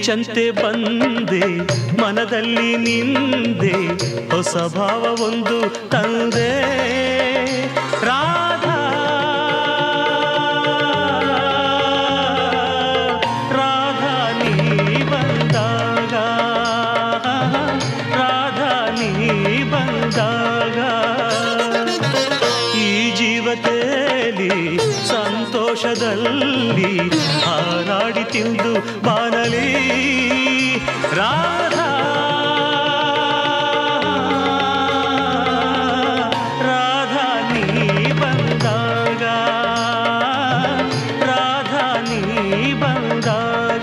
ಮಿಂಚಂತೆ ಬಂದೆ ಮನದಲ್ಲಿ ನಿಂದೆ ಹೊಸ ಭಾವ ಒಂದು ತಂದೆ ರಾಧಾ ರಾಧಾ ನೀ ಬಂದಾಗ ರಾಧಾ ನೀ ಬಂದಾಗ ಈ ಜೀವತೆಯಲ್ಲಿ ಸಂತೋಷದಲ್ಲಿ ಹಾರಾಡಿ ತಿಂದು ಬಾನಲಿ ರಾಧಾ ರಾಧಾ ನೀ ಬಂದಾಗ ರಾಧಾ ನೀ ಬಂದಾಗ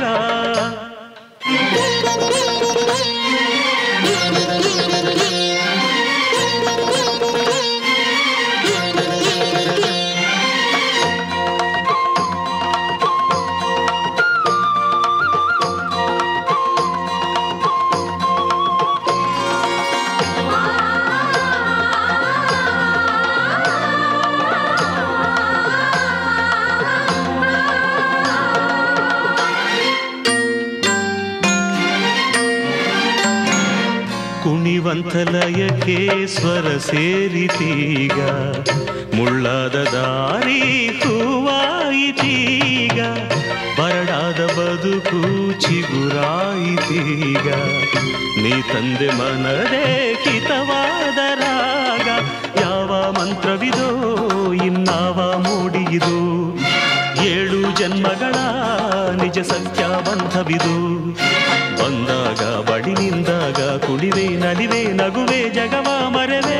ಕುಣಿವಂತಲಯಕ್ಕೆ ಸ್ವರ ಸೇರಿತೀಗ ಮುಳ್ಳಾದ ದಾರಿ ಹೂವಾಯಿತೀಗ ಬರಡಾದ ಬದುಕು ಚಿಗುರಾಯಿತೀಗ ನೀ ತಂದೆ ಮನದೇ ಹಿತವಾದ ರಾಗ ಯಾವ ಮಂತ್ರವಿದೋ ಇನ್ನಾವ ಮೂಡಿಯಿದು ಏಳು ಜನ್ಮಗಳ ನಿಜ ಸಂಖ್ಯಾಬಂಧವಿದು ಬಂದಾಗ ಬಡಿ ನಿಂದಾಗ ಕುಡಿವೆ ನಲಿವೆ ನಗುವೆ ಜಗವ ಮರವೇ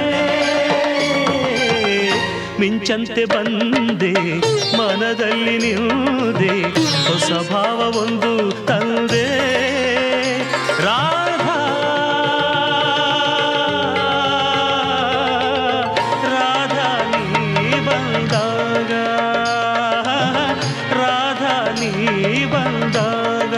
ಮಿಂಚಂತೆ ಬಂದೆ ಮನದಲ್ಲಿ ನಿಂದೆ ಹೊಸ ಭಾವ ಒಂದು ತಂದೆ ರಾಧಾ ರಾಧಾ ನೀ ಬಂದಾಗ ರಾಧಾ ನೀ ಬಂದಾಗ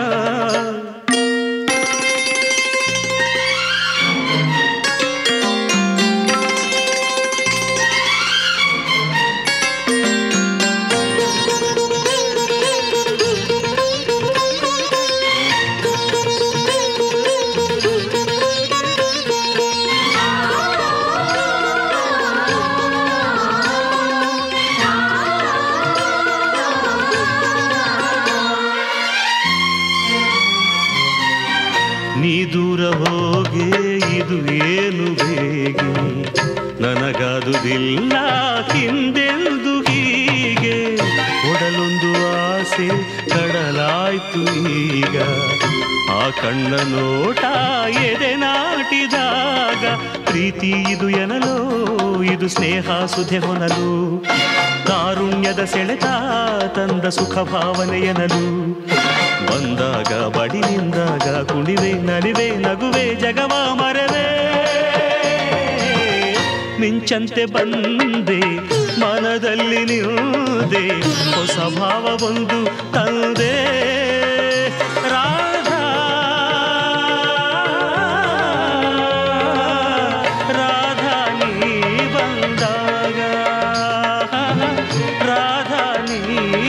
ನೀ ದೂರ ಹೋಗೆ ಇದು ಏನು ಬೇಗೆ ನನಗಾದುದಿಲ್ಲ ಹಿಂದೆಂದು ಹೀಗೆ ಒಡಲೊಂದು ಆಸೆ ಕಡಲಾಯ್ತು ಈಗ ಆ ಕಣ್ಣ ನೋಟ ಎದೆ ನಾಟಿದಾಗ ಪ್ರೀತಿ ಇದು ಎನಲೋ ಇದು ಸ್ನೇಹ ಸುಧೆ ಹೊನಲು ಕಾರುಣ್ಯದ ಸೆಳೆತ ತಂದ ಸುಖ ಭಾವನೆ ಎನಲು ಬಂದಾಗ ಬಡಿ ನಿಂದಾಗ ಕುಣಿವೆ ನಲಿವೆ ನಗುವೆ ಜಗವ ಮರವೇ ಮಿಂಚಂತೆ ಬಂದೆ ಮನದಲ್ಲಿ ನಿಂದೆ ಹೊಸ ಭಾವ ಒಂದು ತಂದೆ ರಾಧಾ ರಾಧಾ ನೀ ಬಂದಾಗ ರಾಧಾ ನೀ